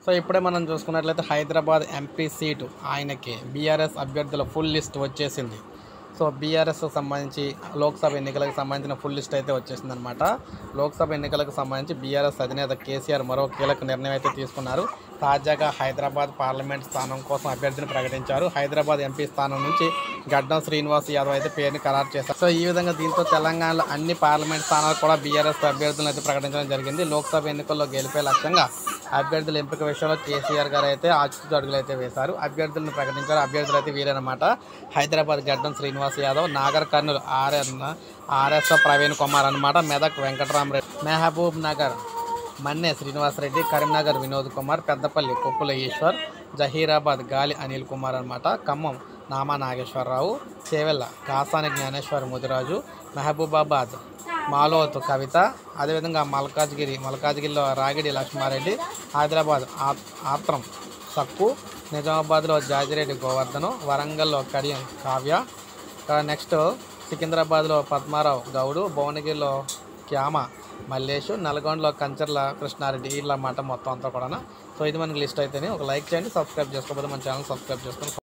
so ఇప్పుడే మనం చూసుకున్నట్లయితే హైదరాబాద్ ఎంపీ సీటు ఆయనకి బీఆర్ఎస్ అభ్యర్థుల ఫుల్ లిస్ట్ వచ్చేసింది సో బీఆర్ఎస్ సంబంధించి లోక్సభ ఎన్నికలకు సంబంధించిన ఫుల్ లిస్ట్ అయితే వచ్చేసింది అనమాట లోక్సభ ఎన్నికలకు సంబంధించి బీఆర్ఎస్ అధినేత కేసీఆర్ మరో కీలక నిర్ణయం అయితే తీసుకున్నారు తాజాగా హైదరాబాద్ పార్లమెంట్ స్థానం కోసం అభ్యర్థిని ప్రకటించారు హైదరాబాద్ ఎంపీ స్థానం నుంచి గడ్డం శ్రీనివాస్ యాదవ్ అయితే పేరుని ఖరారు చేశారు సో ఈ విధంగా దీంతో తెలంగాణలో అన్ని పార్లమెంట్ స్థానాలు కూడా బీఆర్ఎస్ అభ్యర్థులను అయితే ప్రకటించడం జరిగింది లోక్సభ ఎన్నికల్లో గెలిపే లక్ష్యంగా అభ్యర్థుల ఎంపిక విషయంలో కేసీఆర్ గారు అయితే ఆచితూచి అడుగులు అయితే వేశారు అభ్యర్థులను ప్రకటించారు అభ్యర్థులు అయితే వీరనమాట హైదరాబాద్ గడ్డం శ్రీనివాస్ యాదవ్ నాగర్ కర్నూలు ఆర్ఎన్ ఆర్ఎస్ ప్రవీణ్ కుమార్ అనమాట మెదక్ వెంకటరామరెడ్డి మెహబూబ్ నగర్ మన్నె శ్రీనివాసరెడ్డి కరీంనగర్ వినోద్ కుమార్ పెద్దపల్లి కొప్పుల ఈశ్వర్ జహీరాబాద్ గాలి అనిల్ కుమార్ అనమాట ఖమ్మం నామా నాగేశ్వరరావు చేవెళ్ళ కాసాని జ్ఞానేశ్వర్ ముదిరాజు మహబూబాబాద్ మాలోత్ కవిత అదేవిధంగా మల్కాజ్గిరి మల్కాజ్గిరిలో రాగిడి లక్ష్మారెడ్డి హైదరాబాద్ ఆ- ఆత్రం సక్కు నిజామాబాద్లో జాజిరెడ్డి గోవర్ధను వరంగల్లో కడియం కావ్య ఇక నెక్స్ట్ సికింద్రాబాద్లో పద్మారావు గౌడు భువనగిరిలో క్యామ మల్లేషు నల్గొండలో కంచర్ల కృష్ణారెడ్డి వీళ్ళ మాట మొత్తం అంతా కూడా సో ఇది మనకి లిస్ట్ అయితేనే ఒక లైక్ చేయండి సబ్స్క్రైబ్ చేసుకోకపోతే మన ఛానల్ సబ్స్క్రైబ్ చేసుకొని